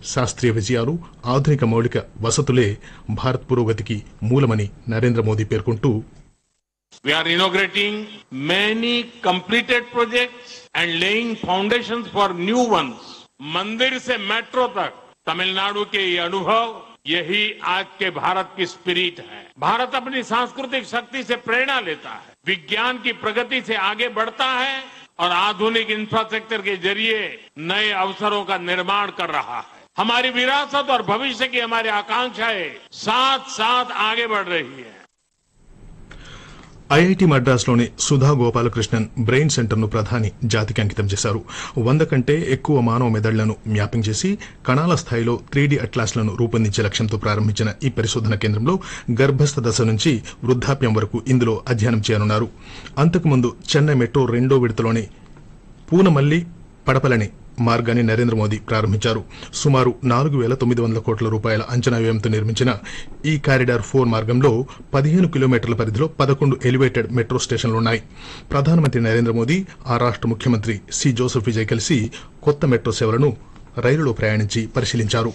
శాస్త్రీయ విజయాలు ఆధునిక మౌలిక వసతులే భారత్ పురోగతికి మూలమని నరేంద్ర మోదీ పేర్కొంటూ We are inaugurating many completed projects and laying foundations for new ones. मंदिर से मेट्रो तक तमिलनाडु के ये अनुभव यही आज के भारत की स्पिरिट है भारत अपनी सांस्कृतिक शक्ति से प्रेरणा लेता है विज्ञान की प्रगति से आगे बढ़ता है और आधुनिक इंफ्रास्ट्रक्चर के जरिए नए अवसरों का निर्माण कर रहा है हमारी विरासत और भविष्य की हमारी आकांक्षाएं साथ साथ आगे बढ़ रही है ఐఐటి మద్రాసులోని సుధా గోపాలకృష్ణన్ బ్రెయిన్ సెంటర్ను ప్రధాని జాతికి అంకితం చేశారు వంద కంటే ఎక్కువ మానవ మెదళ్లను మ్యాపింగ్ చేసి కణాల స్థాయిలో త్రీడీ అట్లాస్లను రూపొందించే లక్ష్యంతో ప్రారంభించిన ఈ పరిశోధన కేంద్రంలో గర్భస్థ దశ నుంచి వృద్ధాప్యం వరకు ఇందులో అధ్యయనం చేయనున్నారు అంతకుముందు చెన్నై మెట్రో రెండో విడతలోని పూనమల్లి పడపలని మార్గాన్ని నరేంద్ర మోదీ ప్రారంభించారు సుమారు నాలుగు వేల తొమ్మిది వందల కోట్ల రూపాయల అంచనా వ్యయంతో నిర్మించిన ఈ కారిడార్ ఫోర్ మార్గంలో పదిహేను కిలోమీటర్ల పరిధిలో పదకొండు ఎలివేటెడ్ మెట్రో స్టేషన్లున్నాయి ప్రధానమంత్రి నరేంద్ర మోదీ ఆ రాష్ట ముఖ్యమంత్రి సి జోసెఫ్ విజయ్ కలిసి కొత్త మెట్రో సేవలను రైలులో ప్రయాణించి పరిశీలించారు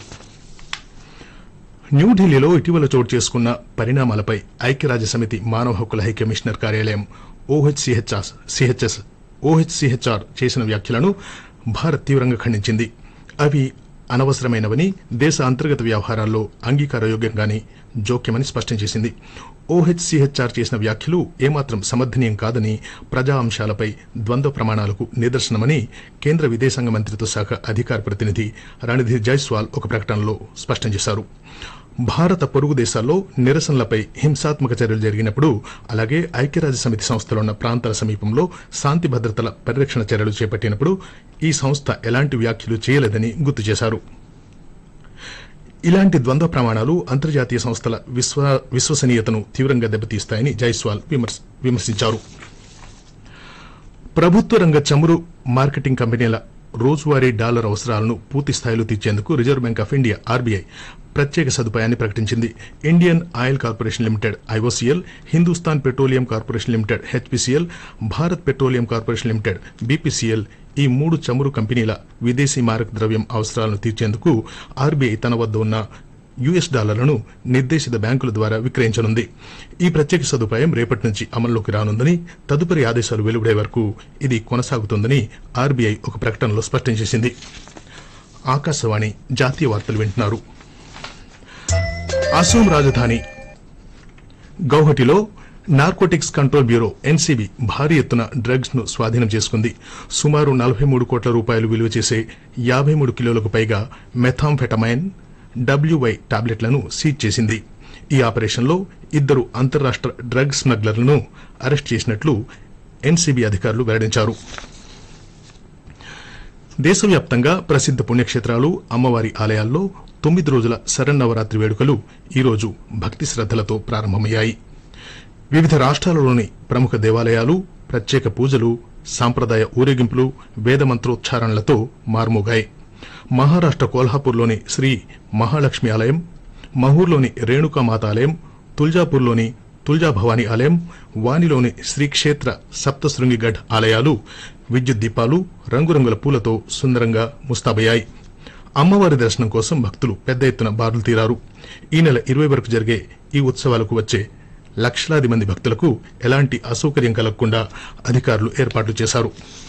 న్యూఢిల్లీలో ఇటీవల చోటు చేసుకున్న పరిణామాలపై ఐక్యరాజ్య సమితి మానవ హక్కుల హై కమిషనర్ కార్యాలయం ఓహెచ్సిహెచ్ఆర్ సిహెచ్ఎస్ ఓహెచ్సిహెచ్ఆర్ చేసిన వ్యాఖ్యలను భారత్ తీవ్రంగా ఖండించింది అవి అనవసరమైనవని దేశ అంతర్గత వ్యవహారాల్లో అంగీకారయోగ్యంగాని జోక్యమని స్పష్టం చేసింది ఓహెచ్సిహెచ్ఆర్ చేసిన వ్యాఖ్యలు ఏమాత్రం సమర్థనీయం కాదని ప్రజా అంశాలపై ద్వంద్వ ప్రమాణాలకు నిదర్శనమని కేంద్ర విదేశాంగ మంత్రిత్వ శాఖ అధికార ప్రతినిధి రణధీర్ జైస్వాల్ ఒక ప్రకటనలో స్పష్టం చేశారు భారత పొరుగు దేశాల్లో నిరసనలపై హింసాత్మక చర్యలు జరిగినప్పుడు అలాగే ఐక్యరాజ్య సమితి సంస్థలో ఉన్న ప్రాంతాల సమీపంలో శాంతి భద్రతల పరిరక్షణ చర్యలు చేపట్టినప్పుడు ఈ సంస్థ ఎలాంటి వ్యాఖ్యలు చేయలేదని గుర్తు చేశారు ఇలాంటి ద్వంద్వ ప్రమాణాలు అంతర్జాతీయ సంస్థల విశ్వ విశ్వసనీయతను తీవ్రంగా దెబ్బతీస్తాయని జైస్వాల్ విమర్శ విమర్శించారు ప్రభుత్వ రంగ చమురు మార్కెటింగ్ కంపెనీల రోజువారీ డాలర్ అవసరాలను పూర్తి స్థాయిలో తీర్చేందుకు Reserve Bank of India RBI ప్రత్యేక సదుపాయాన్ని ప్రకటించింది Indian Oil Corporation Limited IOCL Hindustan Petroleum Corporation Limited HPCL Bharat Petroleum Corporation Limited BPCL ఈ మూడు చమురు కంపెనీల విదేశీ మారక ద్రవ్యం అవసరాలను తీర్చేందుకు ఆర్బీఐ తన వద్ద ఉన్న యుఎస్ డాలర్లను నిర్దేశిత బ్యాంకుల ద్వారా విక్రయించనుంది ఈ ప్రత్యేక సదుపాయం రేపటి నుంచి అమల్లోకి రానుందని తదుపరి ఆదేశాలు వెలువడే వరకు ఇది కొనసాగుతుందని ఆర్బీఐ ఒక ప్రకటనలో స్పష్టం చేసింది ఆకాశవాణి జాతీయ వార్తలు వింటున్నారు అసోం రాజధాని గౌహటిలో నార్కోటిక్స్ కంట్రోల్ బ్యూరో ఎన్సీబీ భారీ ఎత్తున డ్రగ్స్ ను స్వాధీనం చేసుకుంది సుమారు నలభై మూడు కోట్ల రూపాయలు విలువ చేసే యాభై మూడు కిలోలకు పైగా మెథాంఫెటమైన్ డబ్ల్యూవై టాబ్లెట్లను సీజ్ చేసింది ఈ ఆపరేషన్లో ఇద్దరు అంతర్రాష్ట్ర డ్రగ్ స్మగ్లర్లను అరెస్ట్ చేసినట్లు ఎన్సీబీ అధికారులు వెల్లడించారు దేశవ్యాప్తంగా ప్రసిద్ధ పుణ్యక్షేత్రాలు అమ్మవారి ఆలయాల్లో తొమ్మిది రోజుల శరన్నవరాత్రి వేడుకలు ఈరోజు భక్తి శ్రద్దలతో ప్రారంభమయ్యాయి వివిధ రాష్ట్రాలలోని ప్రముఖ దేవాలయాలు ప్రత్యేక పూజలు సాంప్రదాయ ఊరేగింపులు వేదమంత్రోచ్చారణలతో మార్మోగాయి మహారాష్ట్ర కోల్హాపూర్లోని శ్రీ మహాలక్ష్మి ఆలయం మహూర్లోని రేణుకామాత ఆలయం తుల్జాపూర్లోని తుల్జాభవాని ఆలయం వానిలోని శ్రీక్షేత్ర సప్తశృంగిగఢ్ ఆలయాలు విద్యుత్ దీపాలు రంగురంగుల పూలతో సుందరంగా ముస్తాబయ్యాయి అమ్మవారి దర్శనం కోసం భక్తులు పెద్ద ఎత్తున బారులు తీరారు ఈ నెల ఇరవై వరకు జరిగే ఈ ఉత్సవాలకు వచ్చే లక్షలాది మంది భక్తులకు ఎలాంటి అసౌకర్యం కలగకుండా అధికారులు ఏర్పాట్లు చేశారు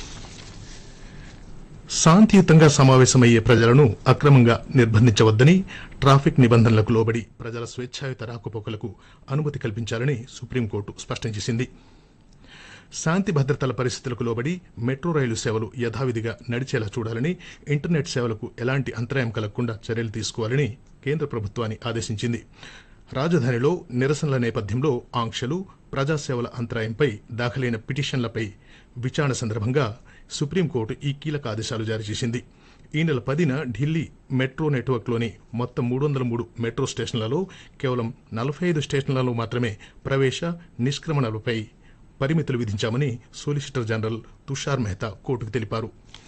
శాంతియుతంగా సమావేశమయ్యే ప్రజలను అక్రమంగా నిర్బంధించవద్దని ట్రాఫిక్ నిబంధనలకు లోబడి ప్రజల స్వేచ్ఛాయుత రాకపోకలకు అనుమతి కల్పించాలని సుప్రీంకోర్టు స్పష్టం చేసింది శాంతి భద్రతల పరిస్థితులకు లోబడి మెట్రో రైలు సేవలు యథావిధిగా నడిచేలా చూడాలని ఇంటర్నెట్ సేవలకు ఎలాంటి అంతరాయం కలగకుండా చర్యలు తీసుకోవాలని కేంద్ర ప్రభుత్వాన్ని ఆదేశించింది రాజధానిలో నిరసనల నేపథ్యంలో ఆంక్షలు ప్రజాసేవల అంతరాయంపై దాఖలైన పిటిషన్లపై విచారణ సందర్భంగా సుప్రీంకోర్టు ఈ కీలక ఆదేశాలు జారీ చేసింది ఈ నెల పదిన ఢిల్లీ మెట్రో నెట్వర్క్లోని మొత్తం మూడు వందల మూడు మెట్రో స్టేషన్లలో కేవలం నలభై ఐదు స్టేషన్లలో మాత్రమే ప్రవేశ నిష్క్రమణలపై పరిమితులు విధించామని సోలిసిటర్ జనరల్ తుషార్ మెహతా కోర్టుకు తెలిపారు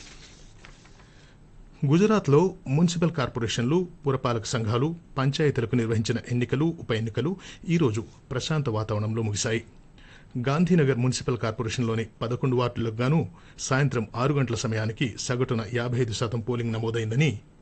గుజరాత్లో మున్సిపల్ కార్పొరేషన్లు పురపాలక సంఘాలు పంచాయతీలకు నిర్వహించిన ఎన్నికలు ఉప ఎన్నికలు ఈరోజు ప్రశాంత వాతావరణంలో ముగిశాయి గాంధీనగర్ మున్సిపల్ కార్పొరేషన్లోని పదకొండు వార్డులకు గాను సాయంత్రం ఆరు గంటల సమయానికి సగటున యాభై ఐదు శాతం పోలింగ్ నమోదైందని